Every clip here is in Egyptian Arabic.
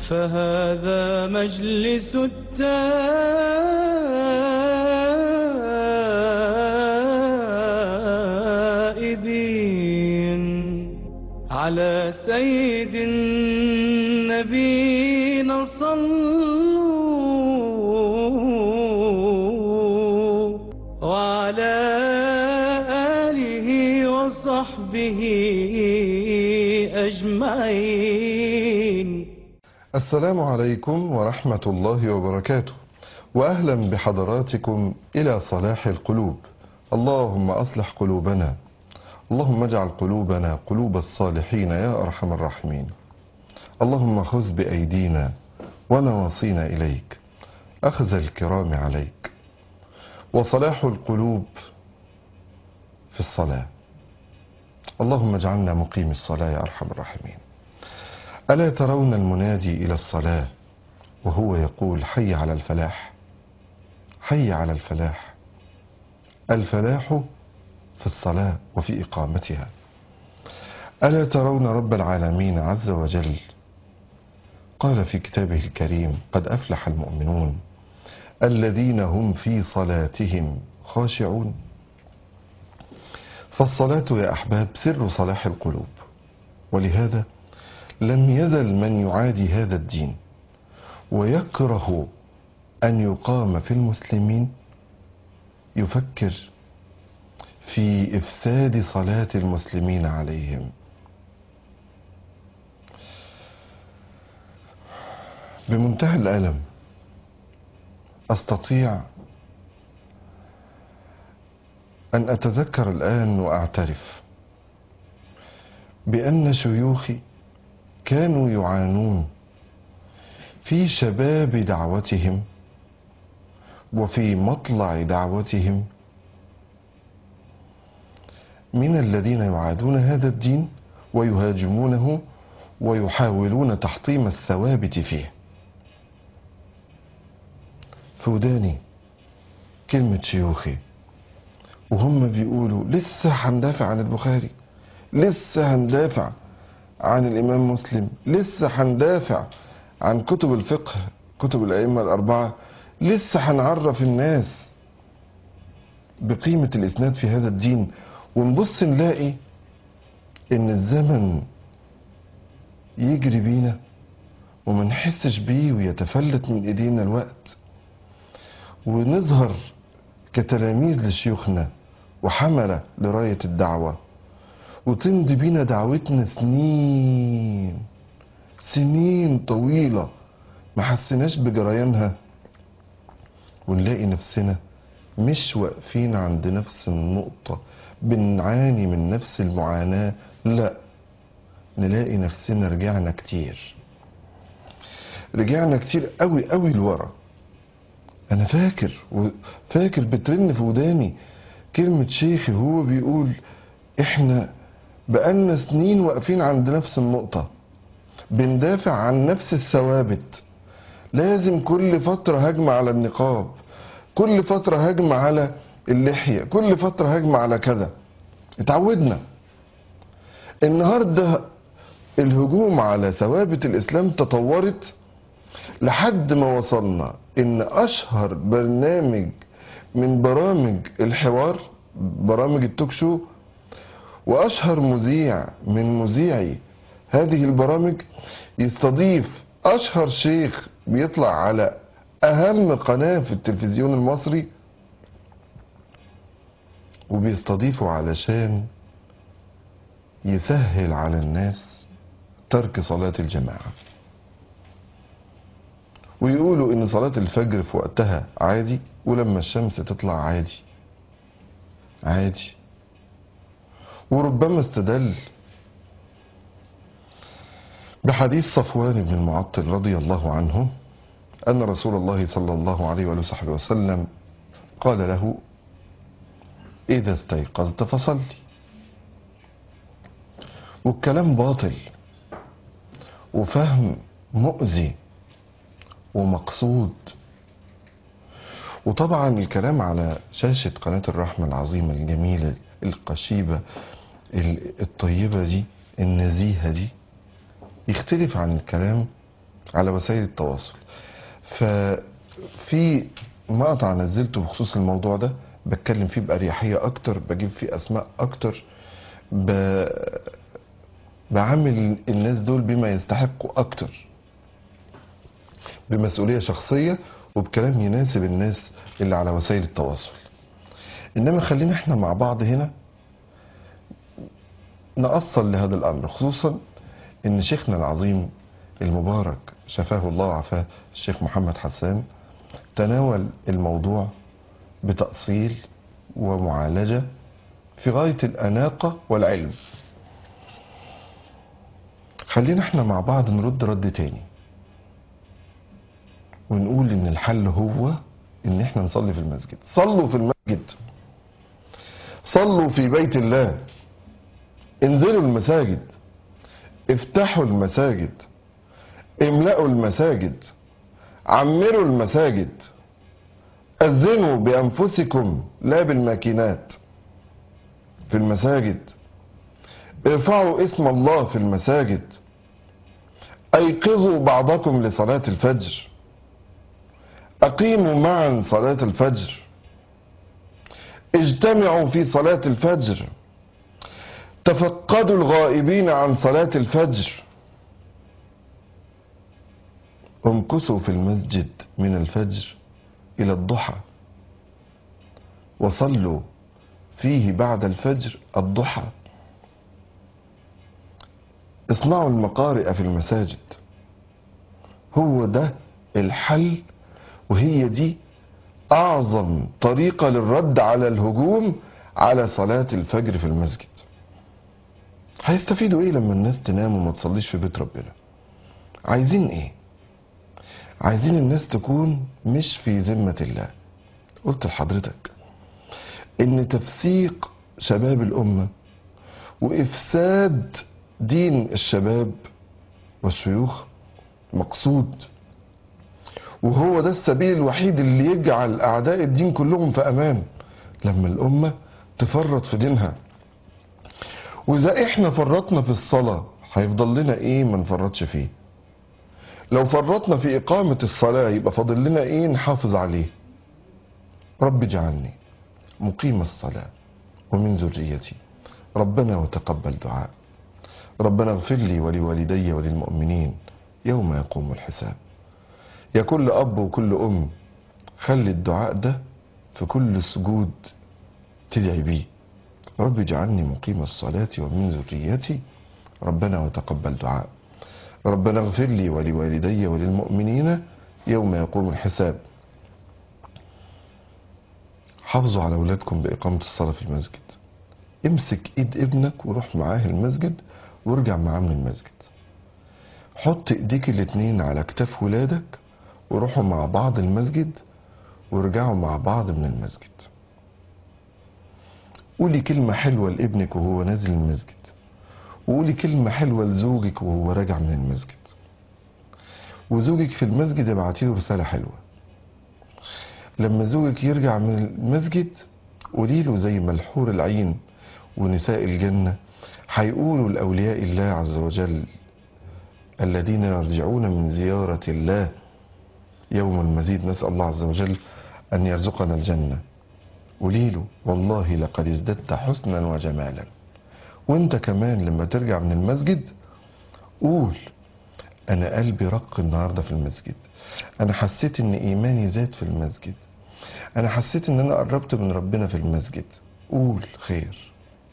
فهذا مجلس التائبين على سيد النبينا صلوا وعلى آله وصحبه أجمعين السلام عليكم ورحمة الله وبركاته وأهلا بحضراتكم إلى صلاح القلوب اللهم أصلح قلوبنا اللهم اجعل قلوبنا قلوب الصالحين يا أرحم الراحمين اللهم خذ بأيدينا ونواصينا إليك أخذ الكرام عليك وصلاح القلوب في الصلاة اللهم اجعلنا مقيم الصلاة يا أرحم الراحمين ألا ترون المنادي إلى الصلاة وهو يقول حي على الفلاح حي على الفلاح الفلاح في الصلاة وفي إقامتها ألا ترون رب العالمين عز وجل قال في كتابه الكريم قد أفلح المؤمنون الذين هم في صلاتهم خاشعون فالصلاة يا أحباب سر صلاح القلوب ولهذا لم يزل من يعادي هذا الدين ويكره أن يقام في المسلمين يفكر في إفساد صلاة المسلمين عليهم بمنتهى الألم أستطيع أن أتذكر الآن وأعترف بأن شيوخي كانوا يعانون في شباب دعوتهم وفي مطلع دعوتهم من الذين يعادون هذا الدين ويهاجمونه ويحاولون تحطيم الثوابت فيه فوداني كلمة شيوخي وهم بيقولوا لسه هندافع عن البخاري لسه هندافع عن الإمام مسلم لسه هندافع عن كتب الفقه كتب الأئمة الأربعة لسه هنعرف الناس بقيمة الإسناد في هذا الدين ونبص نلاقي إن الزمن يجري بينا وما نحسش بيه ويتفلت من إيدينا الوقت ونظهر كتلاميذ لشيوخنا وحملة لراية الدعوة وتمضي بينا دعوتنا سنين سنين طويلة ما حسيناش بجريانها ونلاقي نفسنا مش واقفين عند نفس النقطة بنعاني من نفس المعاناة لا نلاقي نفسنا رجعنا كتير رجعنا كتير قوي قوي لورا انا فاكر فاكر بترن في وداني كلمة شيخي وهو بيقول احنا بقالنا سنين واقفين عند نفس النقطة بندافع عن نفس الثوابت لازم كل فترة هجمة على النقاب كل فترة هجمة على اللحية كل فترة هجمة على كذا اتعودنا النهاردة الهجوم على ثوابت الإسلام تطورت لحد ما وصلنا ان اشهر برنامج من برامج الحوار برامج التوك شو واشهر مذيع من مذيعي هذه البرامج يستضيف اشهر شيخ بيطلع على اهم قناة في التلفزيون المصري وبيستضيفه علشان يسهل على الناس ترك صلاة الجماعة ويقولوا ان صلاة الفجر في وقتها عادي ولما الشمس تطلع عادي عادي وربما استدل بحديث صفوان بن المعطل رضي الله عنه أن رسول الله صلى الله عليه وآله وصحبه وسلم قال له إذا استيقظت فصلي والكلام باطل وفهم مؤذي ومقصود وطبعا الكلام على شاشة قناة الرحمة العظيمة الجميلة القشيبة ال- الطيبة دي النزيهة دي يختلف عن الكلام على وسائل التواصل ففي مقطع نزلته بخصوص الموضوع ده بتكلم فيه بأريحية أكتر بجيب فيه أسماء أكتر ب... بعامل الناس دول بما يستحقوا أكتر بمسؤولية شخصية وبكلام يناسب الناس اللي على وسائل التواصل إنما خلينا احنا مع بعض هنا نأصل لهذا الأمر خصوصا إن شيخنا العظيم المبارك شفاه الله وعافاه الشيخ محمد حسان تناول الموضوع بتأصيل ومعالجة في غاية الأناقة والعلم خلينا احنا مع بعض نرد رد تاني ونقول ان الحل هو ان احنا نصلي في المسجد صلوا في المسجد صلوا في بيت الله انزلوا المساجد افتحوا المساجد املأوا المساجد عمروا المساجد أذنوا بأنفسكم لا بالماكينات في المساجد ارفعوا اسم الله في المساجد أيقظوا بعضكم لصلاة الفجر أقيموا معا صلاة الفجر اجتمعوا في صلاة الفجر تفقدوا الغائبين عن صلاة الفجر امكثوا في المسجد من الفجر إلى الضحى وصلوا فيه بعد الفجر الضحى اصنعوا المقارئ في المساجد هو ده الحل وهي دي أعظم طريقة للرد على الهجوم على صلاة الفجر في المسجد هيستفيدوا ايه لما الناس تنام وما تصليش في بيت ربنا عايزين ايه عايزين الناس تكون مش في ذمة الله قلت لحضرتك ان تفسيق شباب الامة وافساد دين الشباب والشيوخ مقصود وهو ده السبيل الوحيد اللي يجعل اعداء الدين كلهم في امان لما الامة تفرط في دينها واذا احنا فرطنا في الصلاة هيفضل لنا ايه ما نفرطش فيه لو فرطنا في إقامة الصلاة يبقى فاضل لنا إيه نحافظ عليه رب اجعلني مقيم الصلاة ومن ذريتي ربنا وتقبل دعاء ربنا اغفر لي ولوالدي وللمؤمنين يوم يقوم الحساب يا كل أب وكل أم خلي الدعاء ده في كل سجود تدعي بيه رب اجعلني مقيم الصلاة ومن ذريتي ربنا وتقبل دعاء ربنا اغفر لي ولوالدي وللمؤمنين يوم يقوم الحساب حافظوا على أولادكم بإقامة الصلاة في المسجد امسك ايد ابنك وروح معاه المسجد وارجع معاه من المسجد حط ايديك الاتنين على كتاف ولادك وروحوا مع بعض المسجد وارجعوا مع بعض من المسجد قولي كلمة حلوة لابنك وهو نازل المسجد وقولي كلمة حلوة لزوجك وهو راجع من المسجد وزوجك في المسجد ابعتيله رسالة حلوة لما زوجك يرجع من المسجد قولي له زي ما الحور العين ونساء الجنة هيقولوا لأولياء الله عز وجل الذين يرجعون من زيارة الله يوم المزيد نسأل الله عز وجل أن يرزقنا الجنة قولي له والله لقد ازددت حسنا وجمالا وانت كمان لما ترجع من المسجد قول انا قلبي رق النهارده في المسجد انا حسيت ان ايماني زاد في المسجد انا حسيت ان انا قربت من ربنا في المسجد قول خير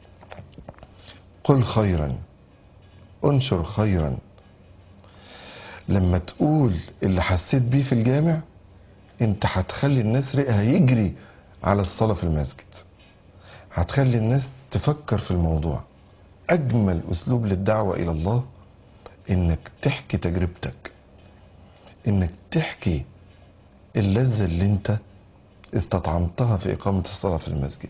قل خيرا انشر خيرا لما تقول اللي حسيت بيه في الجامع انت هتخلي الناس رئها يجري على الصلاة في المسجد هتخلي الناس تفكر في الموضوع أجمل أسلوب للدعوة إلى الله إنك تحكي تجربتك إنك تحكي اللذة اللي أنت استطعمتها في إقامة الصلاة في المسجد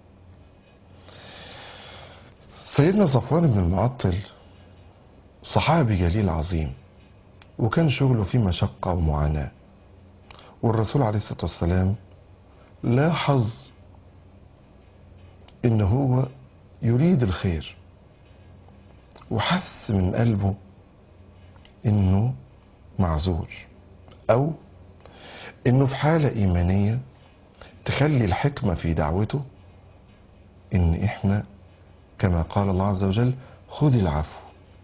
سيدنا صفوان بن المعطل صحابي جليل عظيم وكان شغله فيه مشقة ومعاناة والرسول عليه الصلاة والسلام لاحظ إن هو يريد الخير وحس من قلبه انه معذور او انه في حالة ايمانية تخلي الحكمة في دعوته ان احنا كما قال الله عز وجل خذ العفو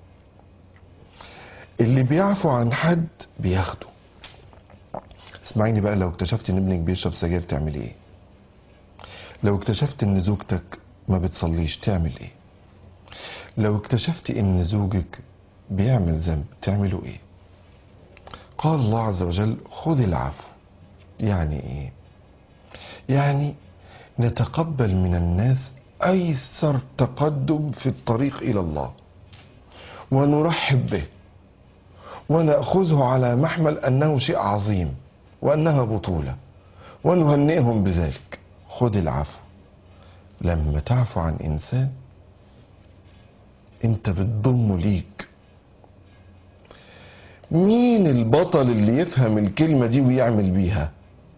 اللي بيعفو عن حد بياخده اسمعيني بقى لو اكتشفت ان ابنك بيشرب سجاير تعمل ايه لو اكتشفت ان زوجتك ما بتصليش تعمل ايه لو اكتشفت ان زوجك بيعمل ذنب تعملوا ايه قال الله عز وجل خذ العفو يعني ايه يعني نتقبل من الناس ايسر تقدم في الطريق الى الله ونرحب به وناخذه على محمل انه شيء عظيم وانها بطوله ونهنئهم بذلك خذ العفو لما تعفو عن انسان انت بتضمه ليك مين البطل اللي يفهم الكلمة دي ويعمل بيها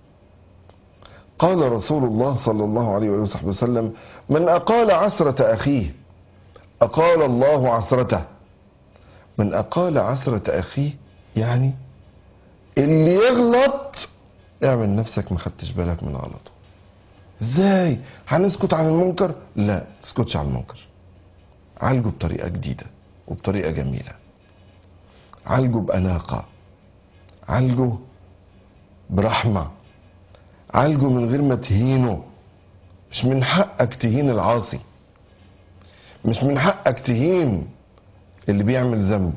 قال رسول الله صلى الله عليه وآله وسلم من أقال عسرة أخيه أقال الله عسرته من أقال عسرة أخيه يعني اللي يغلط اعمل نفسك ما خدتش بالك من غلطه ازاي هنسكت عن المنكر لا تسكتش عن المنكر عالجه بطريقة جديدة وبطريقة جميلة عالجه بأناقة عالجه برحمة عالجه من غير ما تهينه مش من حقك تهين العاصي مش من حقك تهين اللي بيعمل ذنب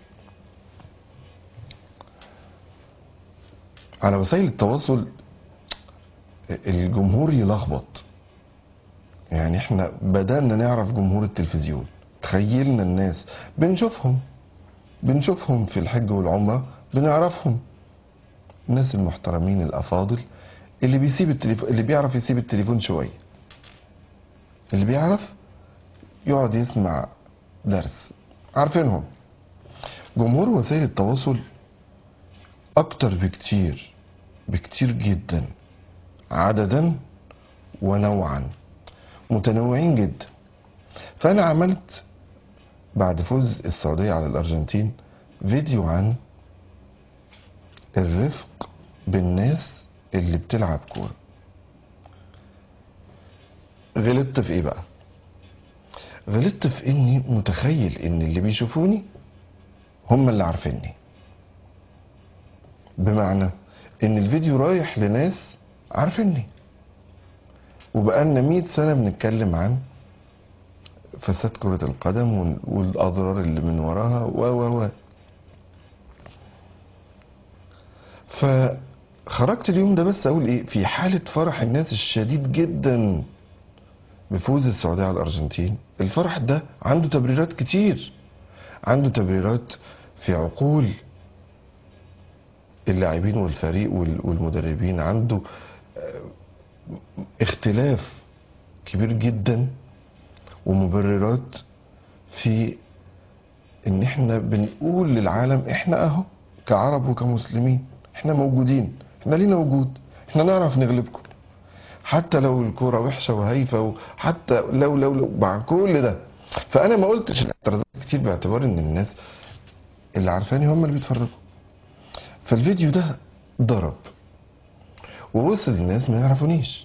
على وسائل التواصل الجمهور يلخبط يعني احنا بدأنا نعرف جمهور التلفزيون تخيلنا الناس بنشوفهم بنشوفهم في الحج والعمرة بنعرفهم الناس المحترمين الأفاضل اللي بيسيب التليفون اللي بيعرف يسيب التليفون شوية اللي بيعرف يقعد يسمع درس عارفينهم جمهور وسائل التواصل أكتر بكتير بكتير جدا عددا ونوعا متنوعين جدا فأنا عملت بعد فوز السعودية على الأرجنتين فيديو عن الرفق بالناس اللي بتلعب كورة غلطت في ايه بقى غلطت في اني متخيل ان اللي بيشوفوني هم اللي عارفيني بمعنى ان الفيديو رايح لناس عارفيني وبقالنا مئة سنة بنتكلم عن فساد كرة القدم وال- والأضرار اللي من وراها و و و فخرجت اليوم ده بس أقول إيه في حالة فرح الناس الشديد جدا بفوز السعودية على الأرجنتين الفرح ده عنده تبريرات كتير عنده تبريرات في عقول اللاعبين والفريق وال- والمدربين عنده آه، اختلاف كبير جدا ومبررات في ان احنا بنقول للعالم احنا اهو كعرب وكمسلمين احنا موجودين احنا لينا وجود احنا نعرف نغلبكم حتى لو الكوره وحشه وهايفه وحتى لو لو لو مع كل ده فانا ما قلتش الاعتراضات كتير باعتبار ان الناس اللي عارفاني هم اللي بيتفرجوا فالفيديو ده ضرب ووصل الناس ما يعرفونيش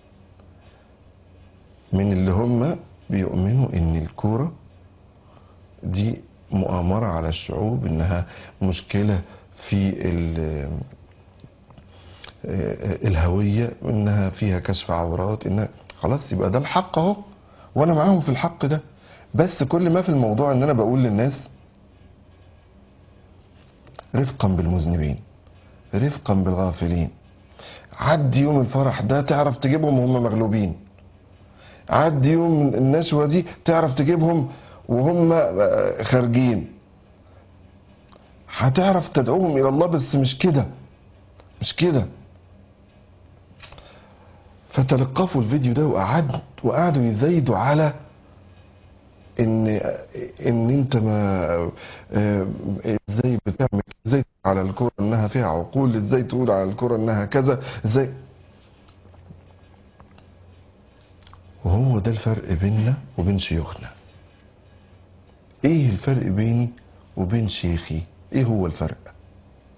من اللي هم بيؤمنوا ان الكوره دي مؤامرة على الشعوب انها مشكلة في ال- الهوية انها فيها كشف عورات انها خلاص يبقى ده الحق اهو وانا معاهم في الحق ده بس كل ما في الموضوع ان انا بقول للناس رفقا بالمذنبين رفقا بالغافلين عدي يوم الفرح ده تعرف تجيبهم وهم مغلوبين عدي يوم النشوة دي تعرف تجيبهم وهم خارجين هتعرف تدعوهم الى الله بس مش كده مش كده فتلقفوا الفيديو ده وقعد وقعدوا يزايدوا على ان ان انت ما آه، ازاي بتعمل ازاي تقول على الكوره انها فيها عقول ازاي تقول على الكوره انها كذا ازاي وهو ده الفرق بيننا وبين شيوخنا ايه الفرق بيني وبين شيخي ايه هو الفرق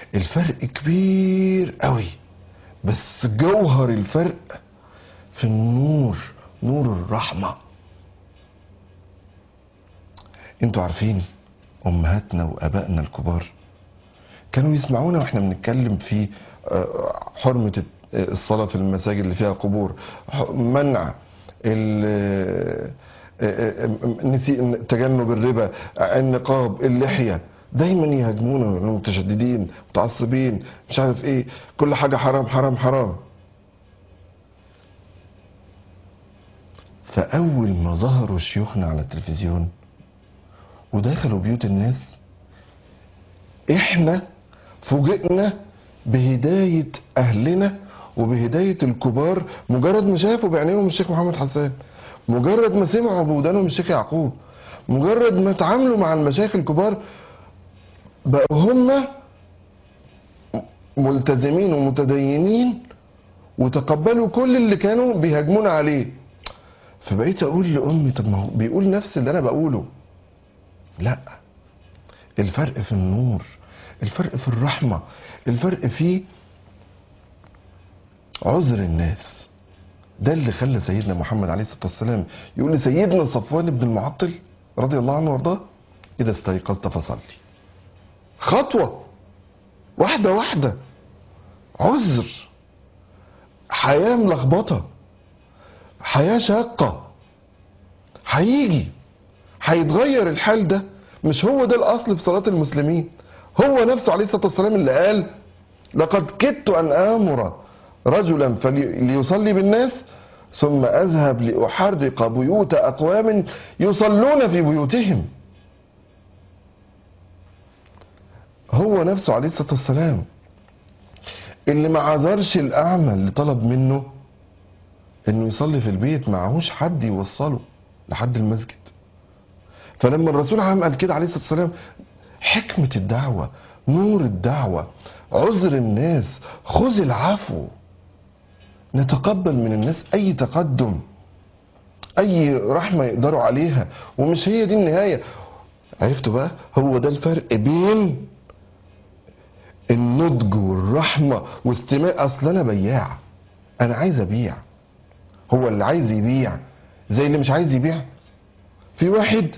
الفرق كبير قوي بس جوهر الفرق في النور نور الرحمة انتوا عارفين امهاتنا وابائنا الكبار كانوا يسمعونا واحنا بنتكلم في آه، حرمة الصلاة في المساجد اللي فيها قبور ح- منع ال- آه، آه، نسي تجنب الربا النقاب اللحية دايما يهاجمونا ويقولوا متشددين متعصبين مش عارف ايه كل حاجة حرام حرام حرام فأول ما ظهروا شيوخنا على التلفزيون ودخلوا بيوت الناس احنا فوجئنا بهداية اهلنا وبهداية الكبار مجرد ما شافوا بعينيهم الشيخ محمد حسان مجرد ما سمعوا بودانهم الشيخ يعقوب مجرد ما تعاملوا مع المشايخ الكبار بقوا هم ملتزمين ومتدينين وتقبلوا كل اللي كانوا بيهاجمونا عليه فبقيت اقول لامي طب ما هو بيقول نفس اللي انا بقوله لا الفرق في النور الفرق في الرحمة الفرق في عذر الناس ده اللي خلى سيدنا محمد عليه الصلاة والسلام يقول لسيدنا صفوان بن المعطل رضي الله عنه وارضاه إذا استيقظت فصلي خطوة واحدة واحدة عذر حياة ملخبطة حياة شاقة هيجي هيتغير الحال ده مش هو ده الاصل في صلاة المسلمين هو نفسه عليه الصلاة والسلام اللي قال لقد كدت ان امر رجلا فلي- ليصلي بالناس ثم اذهب لاحرق بيوت اقوام يصلون في بيوتهم هو نفسه عليه الصلاة والسلام اللي ما عذرش الاعمى اللي طلب منه انه يصلي في البيت معهوش حد يوصله لحد المسجد فلما الرسول عام قال كده عليه الصلاه والسلام حكمه الدعوه نور الدعوه عذر الناس خذ العفو نتقبل من الناس اي تقدم اي رحمه يقدروا عليها ومش هي دي النهايه عرفتوا بقى هو ده الفرق بين النضج والرحمه واستماع اصل انا بياع انا عايز ابيع هو اللي عايز يبيع زي اللي مش عايز يبيع في واحد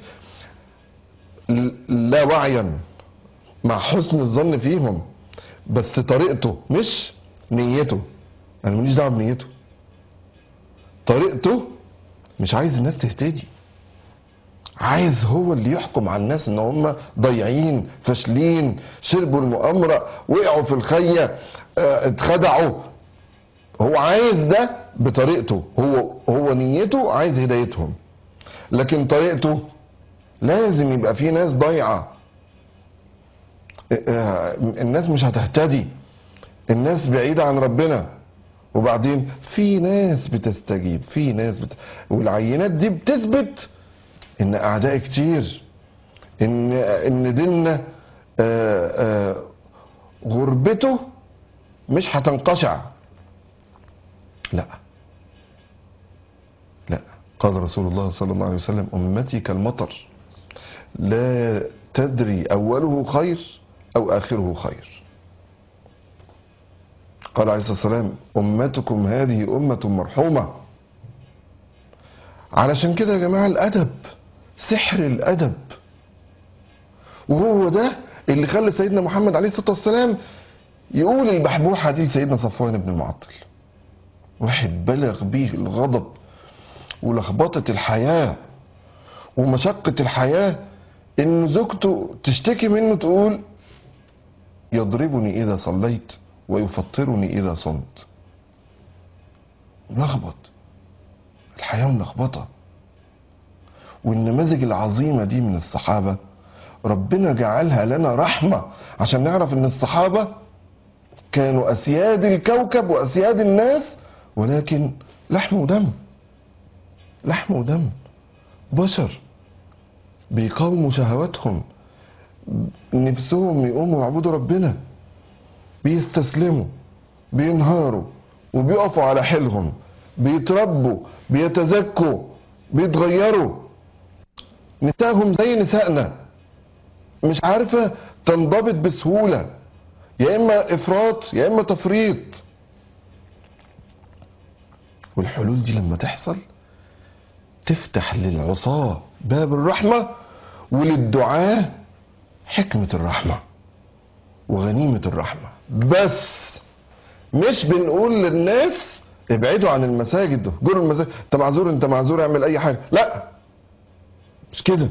ل- لا وعيا مع حسن الظن فيهم بس طريقته مش نيته انا ماليش دعوه بنيته طريقته مش عايز الناس تهتدي عايز هو اللي يحكم على الناس ان هم ضايعين فاشلين شربوا المؤامره وقعوا في الخيه اه، اتخدعوا هو عايز ده بطريقته هو هو نيته عايز هدايتهم لكن طريقته لازم يبقى في ناس ضايعه اه، الناس مش هتهتدي الناس بعيده عن ربنا وبعدين في ناس بتستجيب في ناس بت... والعينات دي بتثبت ان اعداء كتير ان ان ديننا آه، آه، غربته مش هتنقشع لا لا قال رسول الله صلى الله عليه وسلم امتي كالمطر لا تدري اوله خير او اخره خير قال عليه الصلاه والسلام امتكم هذه امه مرحومه علشان كده يا جماعه الادب سحر الادب وهو ده اللي خلى سيدنا محمد عليه الصلاه والسلام يقول البحبوحه دي لسيدنا صفوان بن المعطل واحد بلغ بيه الغضب ولخبطه الحياه ومشقه الحياه ان زوجته تشتكي منه تقول يضربني اذا صليت ويفطرني اذا صمت ملخبط الحياه ملخبطه والنماذج العظيمه دي من الصحابه ربنا جعلها لنا رحمه عشان نعرف ان الصحابه كانوا اسياد الكوكب واسياد الناس ولكن لحم ودم لحم ودم بشر بيقاوموا شهواتهم نفسهم يقوموا يعبدوا ربنا بيستسلموا بينهاروا وبيقفوا على حيلهم بيتربوا بيتزكوا بيتغيروا نسائهم زي نسائنا مش عارفة تنضبط بسهولة يا اما افراط يا اما تفريط والحلول دي لما تحصل تفتح للعصاة باب الرحمة وللدعاة حكمة الرحمة وغنيمة الرحمة بس مش بنقول للناس ابعدوا عن المساجد ده جروا المساجد انت معذور انت معذور اعمل اي حاجة لا مش كده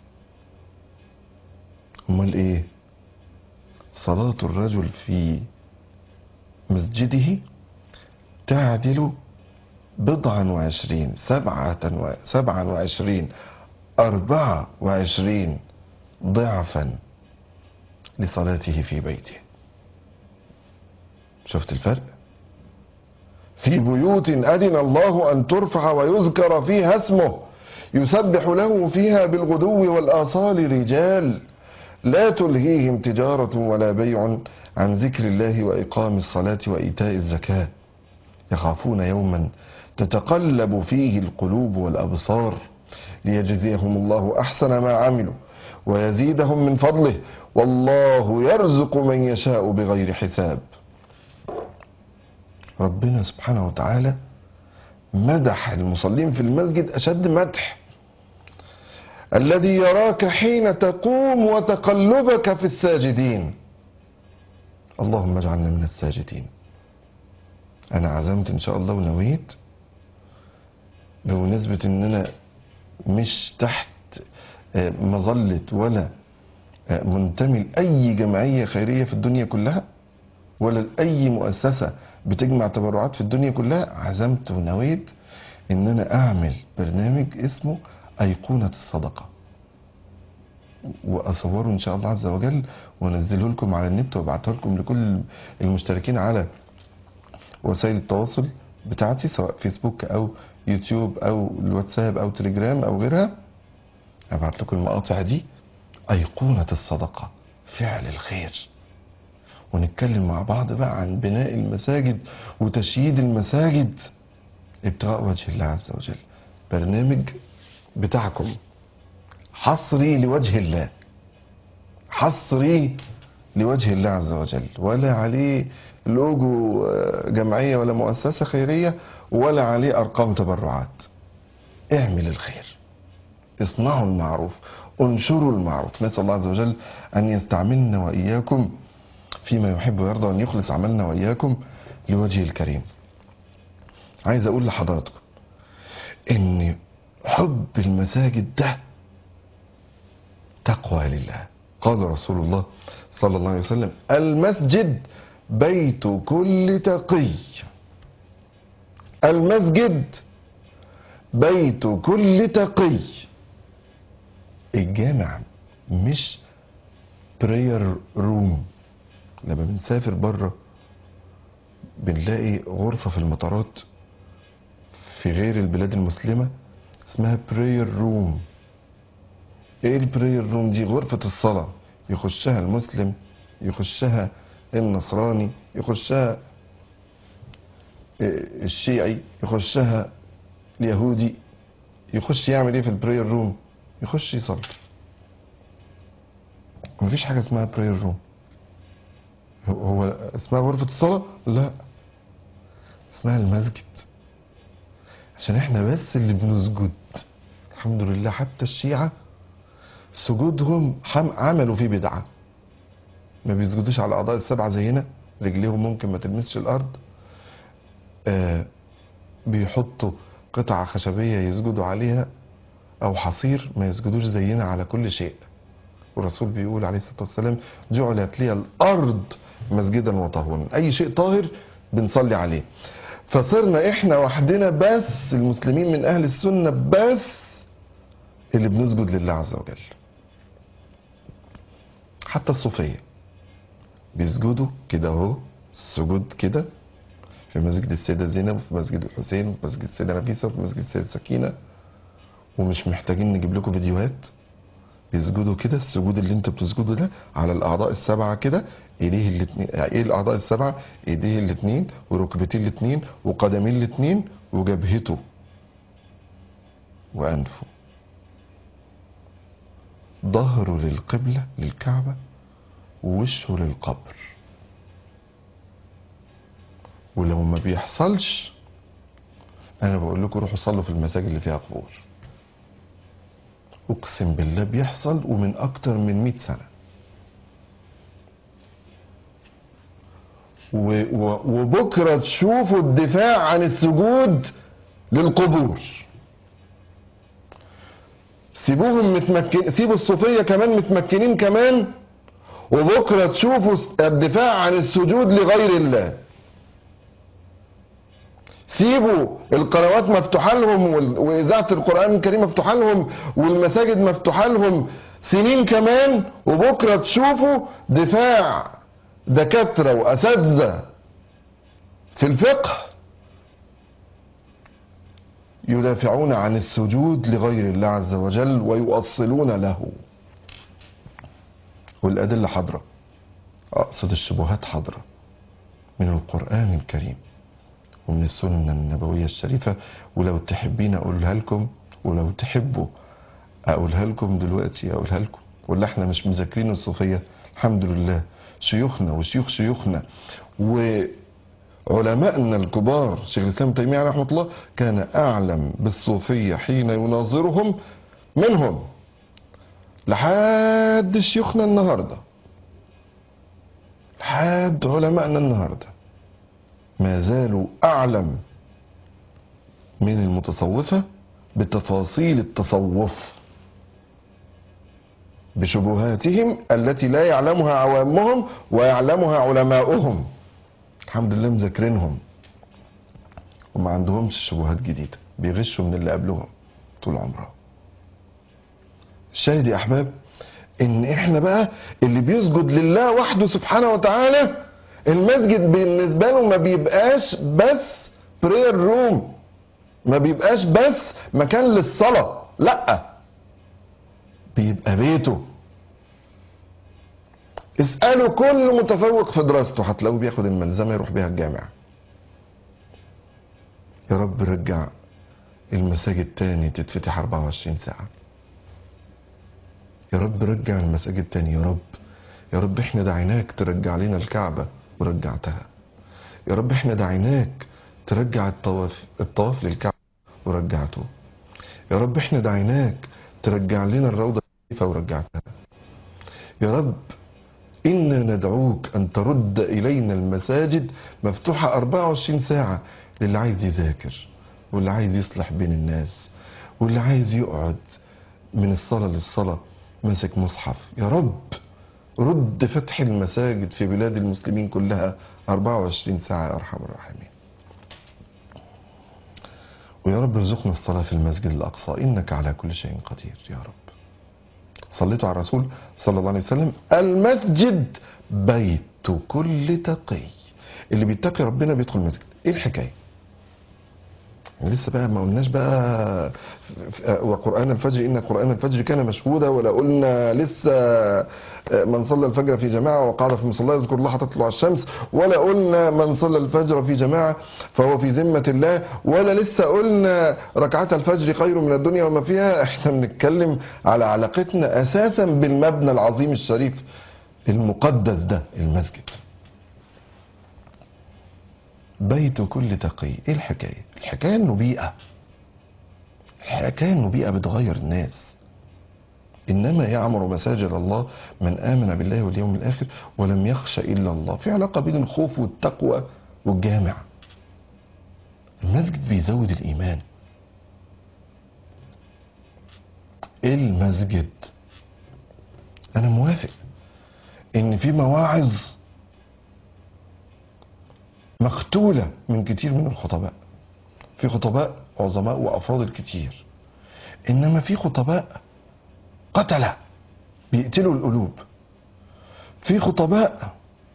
امال ايه صلاة الرجل في مسجده تعدل بضعا وعشرين سبعة و... سبعا وعشرين أربعة وعشرين ضعفا لصلاته في بيته شفت الفرق في بيوت أذن الله أن ترفع ويذكر فيها اسمه يسبح له فيها بالغدو والآصال رجال لا تلهيهم تجارة ولا بيع عن ذكر الله وإقام الصلاة وإيتاء الزكاة يخافون يوما تتقلب فيه القلوب والأبصار ليجزيهم الله أحسن ما عملوا ويزيدهم من فضله والله يرزق من يشاء بغير حساب ربنا سبحانه وتعالى مدح المصلين في المسجد أشد مدح الذي يراك حين تقوم وتقلبك في الساجدين اللهم اجعلنا من الساجدين انا عزمت ان شاء الله ونويت بمناسبة ان انا مش تحت آه، مظلة ولا آه، منتمي لأي جمعية خيرية في الدنيا كلها ولا لأي مؤسسة بتجمع تبرعات في الدنيا كلها عزمت ونويت ان انا اعمل برنامج اسمه ايقونة الصدقة واصوره ان شاء الله عز وجل وانزله لكم على النت وابعته لكم لكل المشتركين على وسائل التواصل بتاعتي سواء فيسبوك او يوتيوب او الواتساب او تليجرام او غيرها ابعت لكم المقاطع دي ايقونة الصدقة فعل الخير ونتكلم مع بعض بقى عن بناء المساجد وتشييد المساجد ابتغاء وجه الله عز وجل برنامج بتاعكم حصري لوجه الله حصري لوجه الله عز وجل ولا عليه لوجو آه، جمعية ولا مؤسسة خيرية ولا عليه أرقام تبرعات اعمل الخير اصنعوا المعروف انشروا المعروف نسأل الله عز وجل أن يستعملنا وإياكم فيما يحب ويرضى وأن يخلص عملنا وإياكم لوجهه الكريم عايز أقول لحضراتكم إن حب المساجد ده تقوى لله قال رسول الله صلى الله عليه وسلم المسجد بيت كل تقي المسجد بيت كل تقي الجامع مش براير روم لما بنسافر بره بنلاقي غرفة في المطارات في غير البلاد المسلمة اسمها براير روم ايه البراير روم دي غرفة الصلاة يخشها المسلم يخشها النصراني يخشها إيه، الشيعي يخشها اليهودي يخش يعمل ايه في البراير روم يخش يصلي مفيش حاجة اسمها براير روم هو- هو اسمها غرفة الصلاة لا اسمها المسجد عشان احنا بس اللي بنسجد الحمد لله حتى الشيعة سجودهم حم عملوا فيه بدعة ما بيسجدوش على الأعضاء السبعة زينا رجليهم ممكن ما تلمسش الأرض آه بيحطوا قطعة خشبية يسجدوا عليها أو حصير ما يسجدوش زينا على كل شيء والرسول بيقول عليه الصلاة والسلام جعلت لي الأرض مسجدا وطهورا أي شيء طاهر بنصلي عليه فصرنا احنا وحدنا بس المسلمين من أهل السنة بس اللي بنسجد لله عز وجل حتى الصوفية بيسجدوا كده اهو السجود كده في مسجد السيدة زينب وفي مسجد الحسين وفي مسجد السيدة نفيسة وفي مسجد السيدة سكينة ومش محتاجين نجيب لكم فيديوهات بيسجدوا كده السجود اللي انت بتسجده ده على الاعضاء السبعه كده ايديه الاثنين ايه الاعضاء السبعه ايديه الاثنين وركبتيه الاثنين وقدميه الاثنين وجبهته وانفه ظهره للقبله للكعبه ووشه للقبر ولو ما بيحصلش انا بقول لكم روحوا صلوا في المساجد اللي فيها قبور اقسم بالله بيحصل ومن اكتر من 100 سنه و- و- وبكره تشوفوا الدفاع عن السجود للقبور سيبوهم متمكن سيبوا الصوفيه كمان متمكنين كمان وبكره تشوفوا الدفاع عن السجود لغير الله سيبوا القنوات مفتوحه لهم وال- واذاعه القران الكريم مفتوحه لهم والمساجد مفتوحه لهم سنين كمان وبكره تشوفوا دفاع دكاتره واساتذه في الفقه يدافعون عن السجود لغير الله عز وجل ويؤصلون له والادله حاضره اقصد الشبهات حاضره من القران الكريم ومن السنة النبوية الشريفة ولو تحبين أقولها لكم ولو تحبوا أقولها لكم دلوقتي أقولها لكم ولا احنا مش مذاكرين الصوفية الحمد لله شيوخنا وشيوخ شيوخنا وعلمائنا الكبار شيخ الإسلام ابن تيمية رحمه الله كان أعلم بالصوفية حين يناظرهم منهم لحد شيوخنا النهارده لحد علمائنا النهارده ما زالوا أعلم من المتصوفة بتفاصيل التصوف بشبهاتهم التي لا يعلمها عوامهم ويعلمها علماؤهم الحمد لله مذاكرينهم وما عندهمش شبهات جديدة بيغشوا من اللي قبلهم طول عمرهم الشاهد يا أحباب إن إحنا بقى اللي بيسجد لله وحده سبحانه وتعالى المسجد بالنسبة له ما بيبقاش بس برير روم ما بيبقاش بس مكان للصلاة لا بيبقى بيته اسألوا كل متفوق في دراسته هتلاقوه بياخد الملزمة يروح بيها الجامعة يا رب رجع المساجد تاني تتفتح 24 ساعة يا رب رجع المساجد تاني يا رب يا رب احنا دعيناك ترجع لنا الكعبة ورجعتها يا رب احنا دعيناك ترجع الطواف الطواف للكعبة ورجعته يا رب احنا دعيناك ترجع لنا الروضة الشريفة ورجعتها يا رب إنا ندعوك أن ترد إلينا المساجد مفتوحة 24 ساعة للي عايز يذاكر واللي عايز يصلح بين الناس واللي عايز يقعد من الصلاة للصلاة ماسك مصحف يا رب رد فتح المساجد في بلاد المسلمين كلها 24 ساعة يا أرحم الراحمين ويا رب ارزقنا الصلاة في المسجد الأقصى إنك على كل شيء قدير يا رب صليتوا على الرسول صلى الله عليه وسلم المسجد بيت كل تقي اللي بيتقي ربنا بيدخل المسجد ايه الحكايه لسه بقى ما قلناش بقى وقرآن الفجر إن قرآن الفجر كان مشهودا ولا قلنا لسه من صلى الفجر في جماعة وقعد في مصلاه يذكر الله حتى تطلع الشمس ولا قلنا من صلى الفجر في جماعة فهو في ذمة الله ولا لسه قلنا ركعات الفجر خير من الدنيا وما فيها احنا بنتكلم على علاقتنا أساسا بالمبنى العظيم الشريف المقدس ده المسجد بيت كل تقي ايه الحكايه الحكايه انه بيئه الحكايه انه بيئه بتغير الناس انما يعمر مساجد الله من امن بالله واليوم الاخر ولم يخش الا الله في علاقه بين الخوف والتقوى والجامع المسجد بيزود الايمان المسجد انا موافق ان في مواعظ مختولة من كتير من الخطباء في خطباء عظماء وأفاضل كتير إنما في خطباء قتلة بيقتلوا القلوب في خطباء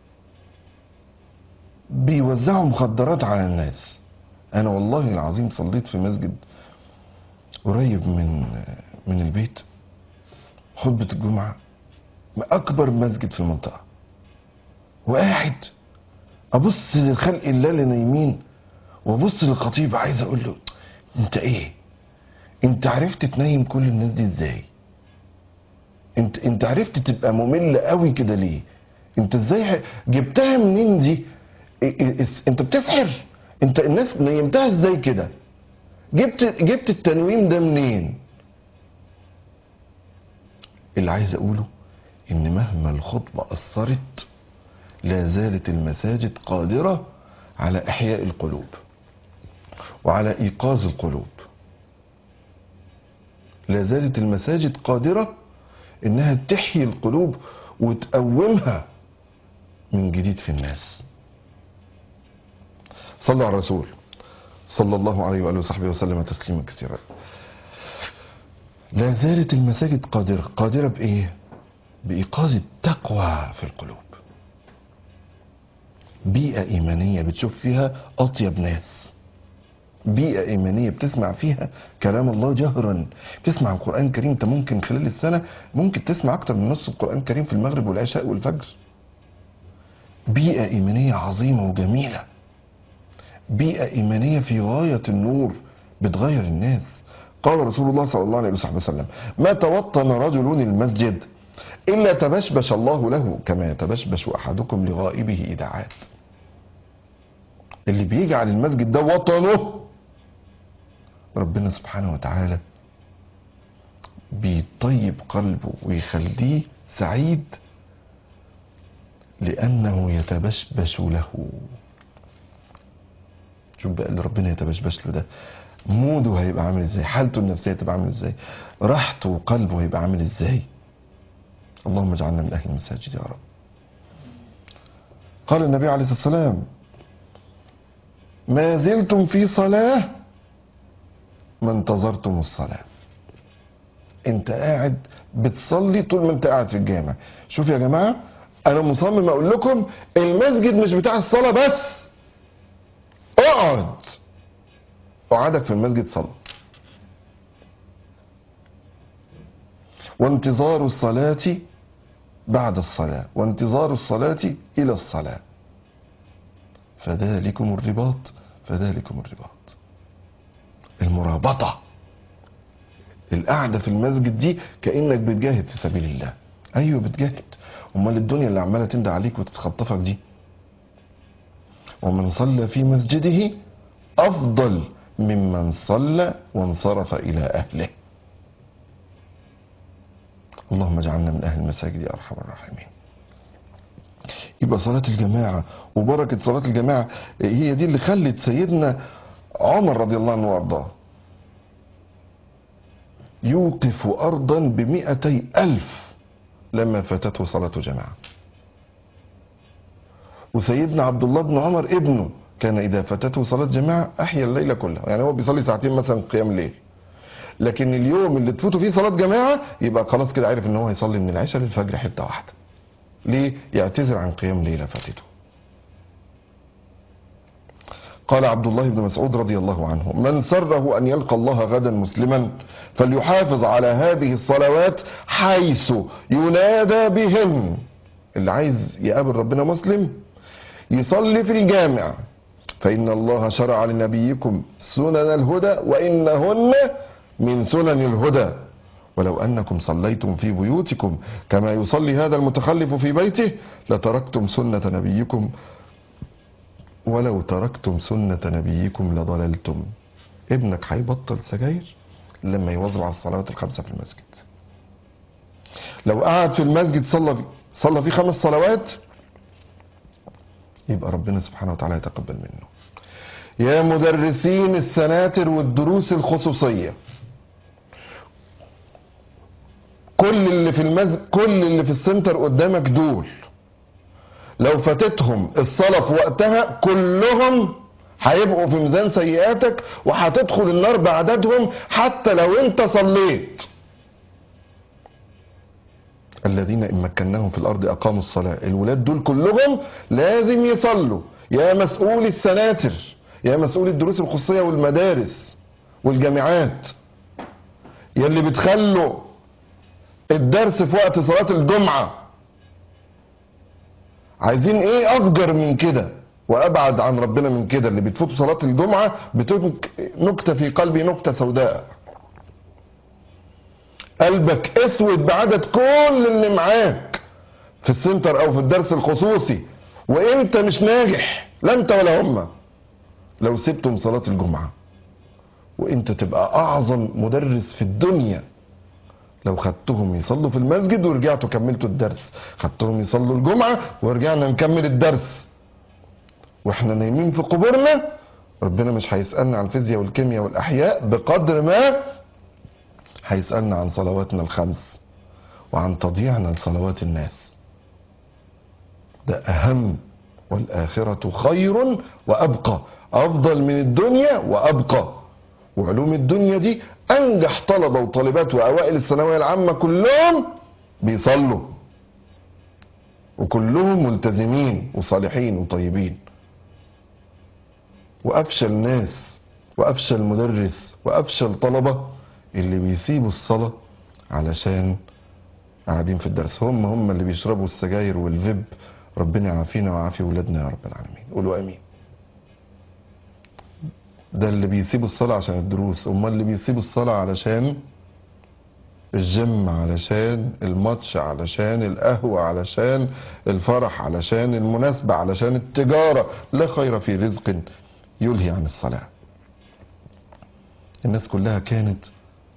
بيوزعوا مخدرات على الناس أنا والله العظيم صليت في مسجد قريب من من البيت خطبة الجمعة أكبر مسجد في المنطقة وقاعد ابص لخلق الله اللي نايمين وابص للخطيب عايز اقول له انت ايه انت عرفت تنيم كل الناس دي ازاي انت انت عرفت تبقى ممل قوي كده ليه انت ازاي ح- جبتها منين دي إيه- إيه- انت بتسحر انت الناس نيمتها ازاي كده جبت جبت التنويم ده منين اللي عايز اقوله ان مهما الخطبه اثرت لا زالت المساجد قادره على احياء القلوب وعلى ايقاظ القلوب لا زالت المساجد قادره انها تحيي القلوب وتقومها من جديد في الناس صلوا على الرسول صلى الله عليه واله وصحبه وسلم تسليما كثيرا لا زالت المساجد قادره قادره بايه بايقاظ التقوى في القلوب بيئه ايمانيه بتشوف فيها اطيب ناس بيئة إيمانية بتسمع فيها كلام الله جهرا تسمع القرآن الكريم أنت ممكن خلال السنة ممكن تسمع أكتر من نص القرآن الكريم في المغرب والعشاء والفجر بيئة إيمانية عظيمة وجميلة بيئة إيمانية في غاية النور بتغير الناس قال رسول الله صلى الله عليه وصحبه وسلم ما توطن رجل المسجد إلا تبشبش الله له كما يتبشبش أحدكم لغائبه إذا عاد اللي بيجعل المسجد ده وطنه ربنا سبحانه وتعالى بيطيب قلبه ويخليه سعيد لأنه يتبشبش له شوف بقى اللي ربنا يتبشبش له ده موده هيبقى عامل ازاي حالته النفسية تبقى عامل ازاي راحته وقلبه هيبقى عامل ازاي اللهم اجعلنا من أهل المساجد يا رب قال النبي عليه الصلاة والسلام ما زلتم في صلاة ما انتظرتم الصلاة انت قاعد بتصلي طول ما انت قاعد في الجامع شوف يا جماعة انا مصمم اقول لكم المسجد مش بتاع الصلاة بس اقعد قعدك في المسجد صلى وانتظار الصلاة بعد الصلاة وانتظار الصلاة إلى الصلاة فذلكم الرباط فذلكم الرباط المرابطة القعدة في المسجد دي كأنك بتجاهد في سبيل الله أيوة بتجاهد أمال الدنيا اللي عمالة تندى عليك وتتخطفك دي ومن صلى في مسجده أفضل ممن صلى وانصرف إلى أهله اللهم اجعلنا من أهل المساجد يا أرحم الراحمين يبقى صلاة الجماعة وبركة صلاة الجماعة هي دي اللي خلت سيدنا عمر رضي الله عنه وارضاه يوقف أرضا بمئتي ألف لما فاتته صلاة جماعة وسيدنا عبد الله بن عمر ابنه كان إذا فاتته صلاة جماعة أحيا الليلة كلها يعني هو بيصلي ساعتين مثلا قيام الليل لكن اليوم اللي تفوته فيه صلاة جماعة يبقى خلاص كده عارف ان هو هيصلي من العشاء للفجر حتة واحدة ليه يعتذر عن قيام ليلة فاتته قال عبد الله بن مسعود رضي الله عنه من سره أن يلقى الله غدا مسلما فليحافظ على هذه الصلوات حيث ينادى بهن اللي عايز يقابل ربنا مسلم يصلي في الجامع فإن الله شرع لنبيكم سنن الهدى وإنهن من سنن الهدى ولو أنكم صليتم في بيوتكم كما يصلي هذا المتخلف في بيته لتركتم سنة نبيكم ولو تركتم سنة نبيكم لضللتم ابنك هيبطل سجاير لما يواظب على الصلوات الخمسة في المسجد لو قعد في المسجد صلى صلى فيه خمس صلوات يبقى ربنا سبحانه وتعالى يتقبل منه يا مدرسين السناتر والدروس الخصوصيه كل اللي في المسجد كل اللي في السنتر قدامك دول لو فاتتهم الصلاة في وقتها كلهم هيبقوا في ميزان سيئاتك وهتدخل النار بعددهم حتى لو انت صليت الذين ان مكناهم في الارض اقاموا الصلاة الولاد دول كلهم لازم يصلوا يا مسؤول السناتر يا مسؤول الدروس الخصوصية والمدارس والجامعات يا اللي بتخلوا الدرس في وقت صلاة الجمعة عايزين ايه افجر من كده وابعد عن ربنا من كده اللي بتفوت صلاة الجمعة بتنك نكتة في قلبي نكتة سوداء قلبك اسود بعدد كل اللي معاك في السنتر او في الدرس الخصوصي وانت مش ناجح لا انت ولا هم لو سبتم صلاة الجمعة وانت تبقى اعظم مدرس في الدنيا لو خدتهم يصلوا في المسجد ورجعتوا كملتوا الدرس خدتهم يصلوا الجمعة ورجعنا نكمل الدرس واحنا نايمين في قبورنا ربنا مش هيسألنا عن الفيزياء والكيمياء والأحياء بقدر ما هيسألنا عن صلواتنا الخمس وعن تضييعنا لصلوات الناس ده أهم والآخرة خير وأبقى أفضل من الدنيا وأبقى وعلوم الدنيا دي أنجح طلبة وطالبات وأوائل الثانوية العامة كلهم بيصلوا وكلهم ملتزمين وصالحين وطيبين وأفشل ناس وأفشل مدرس وأفشل طلبة اللي بيسيبوا الصلاة علشان قاعدين في الدرس هم هم اللي بيشربوا السجاير والفيب ربنا يعافينا ويعافي ولادنا يا رب العالمين قولوا امين ده اللي بيسيبوا الصلاة عشان الدروس امال اللي بيسيبوا الصلاة علشان الجيم علشان الماتش علشان القهوة علشان الفرح علشان المناسبة علشان التجارة لا خير في رزق يلهي عن الصلاة الناس كلها كانت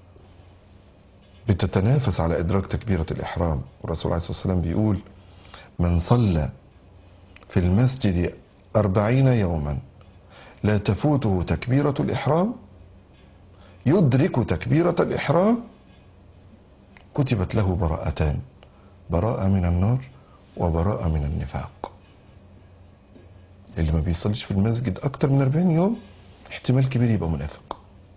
بتتنافس على إدراك تكبيرة الإحرام والرسول عليه الصلاة والسلام بيقول من صلى في المسجد أربعين يوما لا تفوته تكبيرة الإحرام يدرك تكبيرة الإحرام كتبت له براءتان براءة من النار وبراءة من النفاق اللي ما بيصليش في المسجد أكتر من 40 يوم احتمال كبير يبقى منافق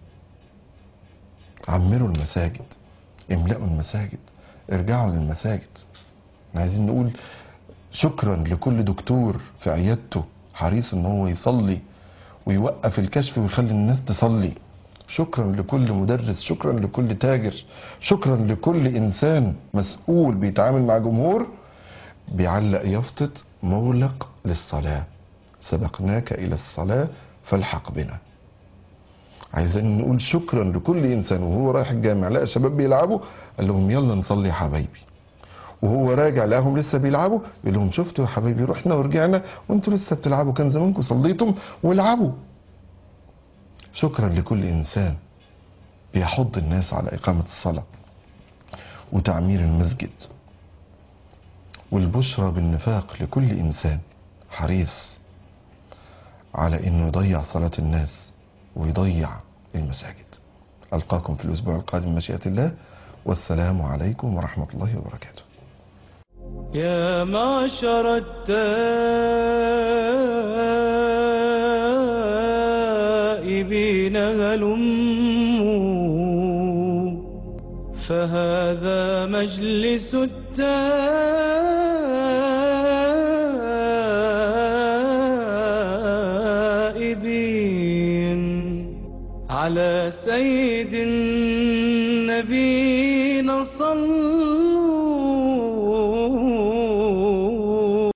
عمروا المساجد املأوا المساجد ارجعوا للمساجد احنا عايزين نقول شكرا لكل دكتور في عيادته حريص ان هو يصلي ويوقف الكشف ويخلي الناس تصلي شكرا لكل مدرس شكرا لكل تاجر شكرا لكل انسان مسؤول بيتعامل مع جمهور بيعلق يافطة مغلق للصلاة سبقناك الى الصلاة فالحق بنا عايزين نقول شكرا لكل انسان وهو رايح الجامع لقى شباب بيلعبوا قال لهم يلا نصلي يا حبايبي وهو راجع لقاهم لسه بيلعبوا يقول لهم شفتوا يا حبايبي رحنا ورجعنا وانتوا لسه بتلعبوا كان زمانكم صليتم والعبوا شكرا لكل انسان بيحض الناس على اقامه الصلاه وتعمير المسجد والبشرى بالنفاق لكل انسان حريص على انه يضيع صلاه الناس ويضيع المساجد القاكم في الاسبوع القادم مشيئه الله والسلام عليكم ورحمه الله وبركاته يا معشر التائبين هلموا فهذا مجلس التائبين على سيد النبينا صلوا